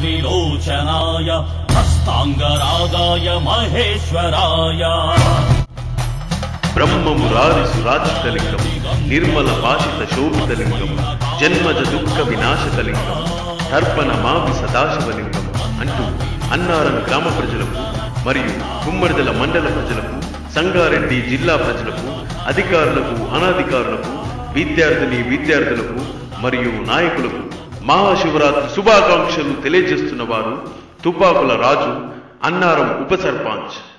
त्रिलोचनाय हस्ताङ्गरागाय महेश्वराय బ్రహ్మము రారి సురాచితలింగం నిర్మల భాషిత శోభితలింగం జన్మజ దుఃఖ వినాశకలింగం తర్పణ మావి సదాశివలింగం అంటూ అన్నారం గ్రామ ప్రజలకు మరియు గుమ్మడిదల మండల ప్రజలకు సంగారెడ్డి జిల్లా ప్రజలకు అధికారులకు అనధికారులకు విద్యార్థిని విద్యార్థులకు మరియు నాయకులకు మహాశివరాత్రి శుభాకాంక్షలు తెలియజేస్తున్న వారు తుపాకుల రాజు అన్నారం ఉప సర్పంచ్